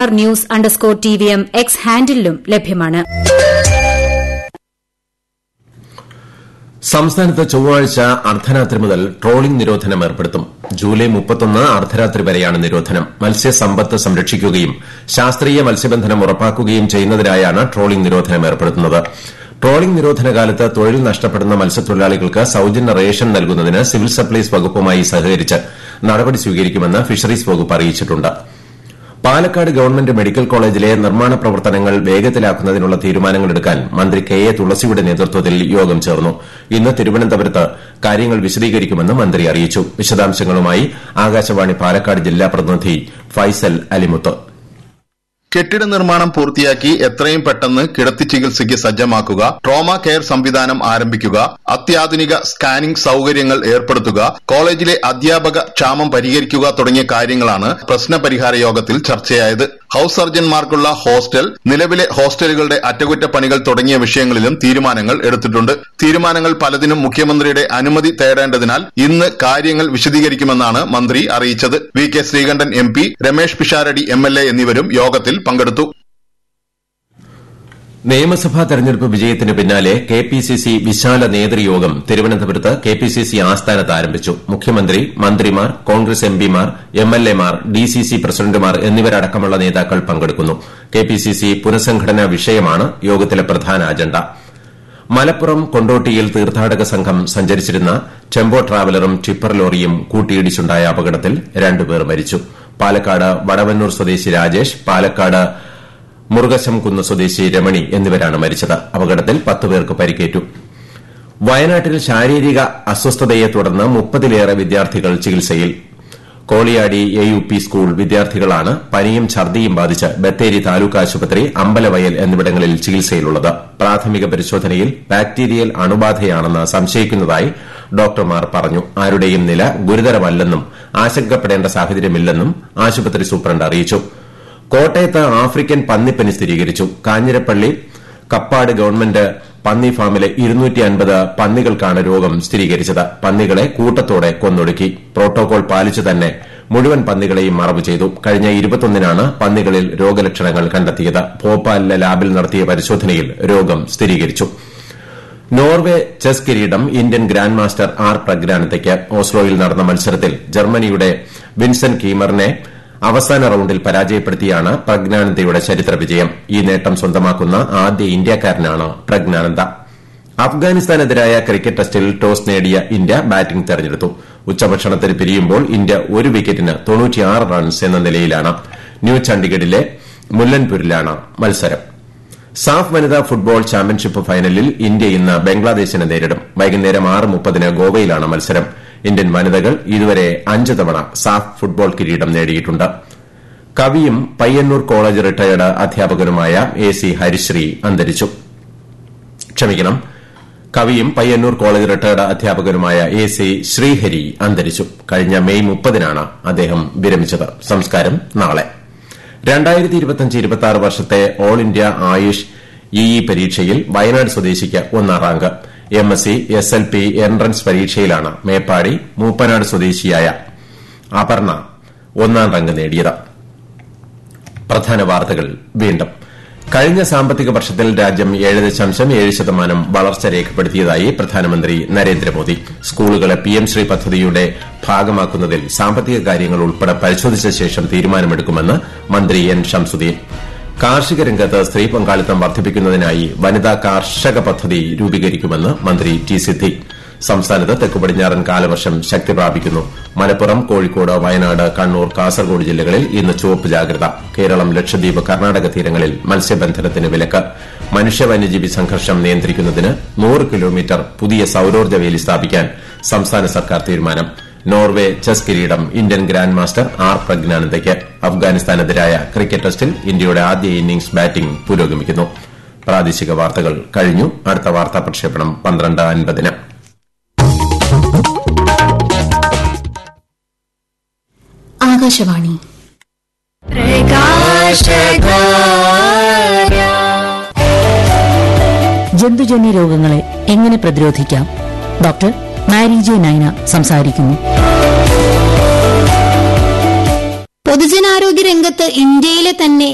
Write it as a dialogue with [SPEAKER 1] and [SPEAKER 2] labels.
[SPEAKER 1] news underscore T V M X ഹാൻഡിലും ലഭ്യമാണ്
[SPEAKER 2] സംസ്ഥാനത്ത് ചൊവ്വാഴ്ച അർദ്ധരാത്രി മുതൽ ട്രോളിംഗ് നിരോധനം ഏർപ്പെടുത്തും ജൂലൈ മുപ്പത്തൊന്ന് അർദ്ധരാത്രി വരെയാണ് നിരോധനം മത്സ്യസമ്പത്ത് സംരക്ഷിക്കുകയും ശാസ്ത്രീയ മത്സ്യബന്ധനം ഉറപ്പാക്കുകയും ചെയ്യുന്നതിനായാണ് ട്രോളിംഗ് നിരോധനം ഏർപ്പെടുത്തുന്നത് ട്രോളിംഗ് നിരോധന കാലത്ത് തൊഴിൽ നഷ്ടപ്പെടുന്ന മത്സ്യത്തൊഴിലാളികൾക്ക് സൌജന്യ റേഷൻ നൽകുന്നതിന് സിവിൽ സപ്ലൈസ് വകുപ്പുമായി സഹകരിച്ച് നടപടി സ്വീകരിക്കുമെന്ന് ഫിഷറീസ് വകുപ്പ് അറിയിച്ചിട്ടുണ്ട് പാലക്കാട് ഗവൺമെന്റ് മെഡിക്കൽ കോളേജിലെ നിർമ്മാണ പ്രവർത്തനങ്ങൾ വേഗത്തിലാക്കുന്നതിനുള്ള തീരുമാനങ്ങളെടുക്കാൻ മന്ത്രി കെ എ തുളസിയുടെ നേതൃത്വത്തിൽ യോഗം ചേർന്നു ഇന്ന് തിരുവനന്തപുരത്ത് കാര്യങ്ങൾ വിശദീകരിക്കുമെന്ന് മന്ത്രി അറിയിച്ചു വിശദാംശങ്ങളുമായി ആകാശവാണി പാലക്കാട് ജില്ലാ പ്രതിനിധി ഫൈസൽ അലിമുത്ത്
[SPEAKER 3] കെട്ടിട നിർമ്മാണം പൂർത്തിയാക്കി എത്രയും പെട്ടെന്ന് കിടത്തി ചികിത്സയ്ക്ക് സജ്ജമാക്കുക ട്രോമ കെയർ സംവിധാനം ആരംഭിക്കുക അത്യാധുനിക സ്കാനിംഗ് സൌകര്യങ്ങൾ ഏർപ്പെടുത്തുക കോളേജിലെ അധ്യാപക ക്ഷാമം പരിഹരിക്കുക തുടങ്ങിയ കാര്യങ്ങളാണ് പ്രശ്നപരിഹാര യോഗത്തിൽ ചർച്ചയായത് ഹൌസ് സർജൻമാർക്കുള്ള ഹോസ്റ്റൽ നിലവിലെ ഹോസ്റ്റലുകളുടെ അറ്റകുറ്റപ്പണികൾ തുടങ്ങിയ വിഷയങ്ങളിലും തീരുമാനങ്ങൾ എടുത്തിട്ടുണ്ട് തീരുമാനങ്ങൾ പലതിനും മുഖ്യമന്ത്രിയുടെ അനുമതി തേടേണ്ടതിനാൽ ഇന്ന് കാര്യങ്ങൾ വിശദീകരിക്കുമെന്നാണ് മന്ത്രി അറിയിച്ചത് V K Sreekandan M P Ramesh Pisharody M L A എന്നിവരും യോഗത്തിൽ പങ്കെടുത്തു
[SPEAKER 2] നിയമസഭാ തെരഞ്ഞെടുപ്പ് വിജയത്തിന് പിന്നാലെ കെ പി സി സി വിശാല നേതൃയോഗം തിരുവനന്തപുരത്ത് കെ പി സി സി ആസ്ഥാനത്ത് ആരംഭിച്ചു മുഖ്യമന്ത്രി മന്ത്രിമാർ കോൺഗ്രസ് എം പിമാർ എം എൽ എമാർ ഡി സി സി പ്രസിഡന്റുമാർ എന്നിവരടക്കമുള്ള നേതാക്കൾ പങ്കെടുക്കുന്നു കെ പി സി സി പുനഃസംഘടനാ വിഷയമാണ് യോഗത്തിലെ പ്രധാന അജണ്ട മലപ്പുറം കൊണ്ടോട്ടിയിൽ തീർത്ഥാടക സംഘം സഞ്ചരിച്ചിരുന്ന ടെമ്പോ ട്രാവലറും ടിപ്പർ ലോറിയും കൂട്ടിയിടിച്ചുണ്ടായ അപകടത്തിൽ രണ്ടുപേർ മരിച്ചു പാലക്കാട് വടവന്നൂർ സ്വദേശി രാജേഷ് പാലക്കാട് മുറുകശംകുന്ന് സ്വദേശി രമണി എന്നിവരാണ് മരിച്ചത് അപകടത്തിൽ പത്തുപേർക്ക് പരിക്കേറ്റു വയനാട്ടിൽ ശാരീരിക അസ്വസ്ഥതയെ തുടർന്ന് മുപ്പതിലേറെ വിദ്യാർത്ഥികൾ ചികിത്സയിൽ Koliyadi A U P school വിദ്യാർത്ഥികളാണ് പനിയും ഛർദിയും ബാധിച്ച് ബത്തേരി താലൂക്ക് ആശുപത്രി അമ്പലവയൽ എന്നിവിടങ്ങളിൽ ചികിത്സയിലുള്ളത് പ്രാഥമിക പരിശോധനയിൽ ബാക്ടീരിയൽ അണുബാധയാണെന്ന് സംശയിക്കുന്നതായി ഡോക്ടർമാർ പറഞ്ഞു ആരുടെയും നില ഗുരുതരമല്ലെന്നും ആശങ്കപ്പെടേണ്ട സാഹചര്യമില്ലെന്നും ആശുപത്രി സൂപ്രണ്ട് അറിയിച്ചു കോട്ടയത്ത് ആഫ്രിക്കൻ പന്നിപ്പനി സ്ഥിരീകരിച്ചു കാഞ്ഞിരപ്പള്ളി കപ്പാട് ഗവൺമെന്റ് പന്നി ഫാമിലെ പന്നികൾക്കാണ് രോഗം സ്ഥിരീകരിച്ചത് പന്നികളെ കൂട്ടത്തോടെ കൊന്നൊടുക്കി പ്രോട്ടോകോൾ പാലിച്ചു തന്നെ മുഴുവൻ പന്നികളെയും മറവ് ചെയ്തു കഴിഞ്ഞ ഇരുപത്തൊന്നിനാണ് പന്നികളിൽ രോഗലക്ഷണങ്ങൾ കണ്ടെത്തിയത് ഭോപ്പാലിലെ ലാബിൽ നടത്തിയ പരിശോധനയിൽ രോഗം സ്ഥിരീകരിച്ചു നോർവെ ചെസ് കിരീടം ഇന്ത്യൻ ഗ്രാൻഡ് മാസ്റ്റർ ആർ പ്രഗ്രാനതയ്ക്ക് ഓസ്ലോയിൽ നടന്ന മത്സരത്തിൽ ജർമ്മനിയുടെ വിൻസൻ കീമറിനെ അവസാന റൌണ്ടിൽ പരാജയപ്പെടുത്തിയാണ് പ്രജ്ഞാനന്ദയുടെ ചരിത്ര വിജയം ഈ നേട്ടം സ്വന്തമാക്കുന്ന ആദ്യ ഇന്ത്യക്കാരനാണ് പ്രജ്ഞാനന്ദ അഫ്ഗാനിസ്ഥാനെതിരായ ക്രിക്കറ്റ് ടെസ്റ്റിൽ ടോസ് നേടിയ ഇന്ത്യ ബാറ്റിംഗ് തെരഞ്ഞെടുത്തു ഉച്ചഭക്ഷണത്തിന് പിരിയുമ്പോൾ ഇന്ത്യ ഒരു വിക്കറ്റിന് റൺസ് എന്ന നിലയിലാണ് ന്യൂ ചണ്ഡിഗഡിലെ മുല്ലൻപൂരിലാണ് മത്സരം സാഫ് വനിതാ ഫുട്ബോൾ ചാമ്പ്യൻഷിപ്പ് ഫൈനലിൽ ഇന്ത്യ ഇന്ന് ബംഗ്ലാദേശിനെ നേരിടും വൈകുന്നേരം ആറ് മുപ്പതിന് ഗോവയിലാണ് മത്സരം ഇന്ത്യൻ വനിതകൾ ഇതുവരെ അഞ്ച് തവണ സാഫ് ഫുട്ബോൾ കിരീടം നേടിയിട്ടുണ്ട് കവിയും പയ്യന്നൂർ കോളേജ് റിട്ടയർഡ് അധ്യാപകനുമായ എ സി ഹരിശ്രീ അന്തരിച്ചു ക്ഷമിക്കണം കവിയും പയ്യന്നൂർ കോളേജ് റിട്ടയർഡ് അധ്യാപകനുമായ എ സി ശ്രീഹരി അന്തരിച്ചു കഴിഞ്ഞ മെയ് മുപ്പതിനാണ് അദ്ദേഹം വിരമിച്ചത് സംസ്കാരം നാളെ വർഷത്തെ ഓൾ ഇന്ത്യ ആയുഷ് ഇഇ പരീക്ഷയിൽ വയനാട് സ്വദേശിക്ക് ഒന്നാം rank M S C S L P entrance പരീക്ഷയിലാണ് മേപ്പാടി മൂപ്പനാട് സ്വദേശിയായ അപർണ ഒന്നാം റാങ്ക് നേടിയത് പ്രധാന വാർത്തകൾ വീണ്ടും കഴിഞ്ഞ സാമ്പത്തിക വർഷത്തിൽ രാജ്യം ഏഴ് ദശാംശം ഏഴ് ശതമാനം വളർച്ച രേഖപ്പെടുത്തിയതായി പ്രധാനമന്ത്രി നരേന്ദ്രമോദി സ്കൂളുകളെ പിഎം ശ്രീ പദ്ധതിയുടെ ഭാഗമാക്കുന്നതിൽ സാമ്പത്തിക കാര്യങ്ങൾ ഉൾപ്പെടെ പരിശോധിച്ച ശേഷം തീരുമാനമെടുക്കുമെന്ന് മന്ത്രി എൻ ഷംസുദ്ദീൻ കാർഷിക രംഗത്ത് സ്ത്രീ പങ്കാളിത്തം വർദ്ധിപ്പിക്കുന്നതിനായി വനിതാ കാർഷക പദ്ധതി രൂപീകരിക്കുമെന്ന് മന്ത്രി ടി സിദ്ദിഖ് സംസ്ഥാനത്ത് തെക്ക് പടിഞ്ഞാറൻ കാലവർഷം ശക്തി പ്രാപിക്കുന്നു മലപ്പുറം കോഴിക്കോട് വയനാട് കണ്ണൂർ കാസർഗോഡ് ജില്ലകളിൽ ഇന്ന് ചുവപ്പ് ജാഗ്രത കേരളം ലക്ഷദ്വീപ് കർണാടക തീരങ്ങളിൽ മത്സ്യബന്ധനത്തിന് വിലക്ക് മനുഷ്യ വന്യജീവി സംഘർഷം നിയന്ത്രിക്കുന്നതിന് നൂറ് കിലോമീറ്റർ പുതിയ സൌരോർജ്ജ വേലി സ്ഥാപിക്കാൻ സംസ്ഥാന സർക്കാർ തീരുമാനം നോർവെ ചെസ് കിരീടം ഇന്ത്യൻ ഗ്രാൻഡ് മാസ്റ്റർ ആർ പ്രജ്ഞാനന്ദയ്ക്ക് അഫ്ഗാനിസ്ഥാനെതിരായ ക്രിക്കറ്റ് ടെസ്റ്റിൽ ഇന്ത്യയുടെ ആദ്യ ഇന്നിംഗ്സ് ബാറ്റിംഗ് പുരോഗമിക്കുന്നു പ്രാദേശിക വാർത്തകൾ കഴിഞ്ഞു അടുത്ത വാർത്താ പ്രക്ഷേപണം പന്ത്രണ്ട് അൻപതിന്
[SPEAKER 4] ആകാശവാണി
[SPEAKER 5] ജന്തുജന്യ രോഗങ്ങളെ എങ്ങനെ പ്രതിരോധിക്കാം ഡോക്ടർ മാരി ജെ നൈന സംസാരിക്കുന്നു
[SPEAKER 4] പൊതുജനാരോഗ്യ രംഗത്ത് ഇന്ത്യയിലെ തന്നെ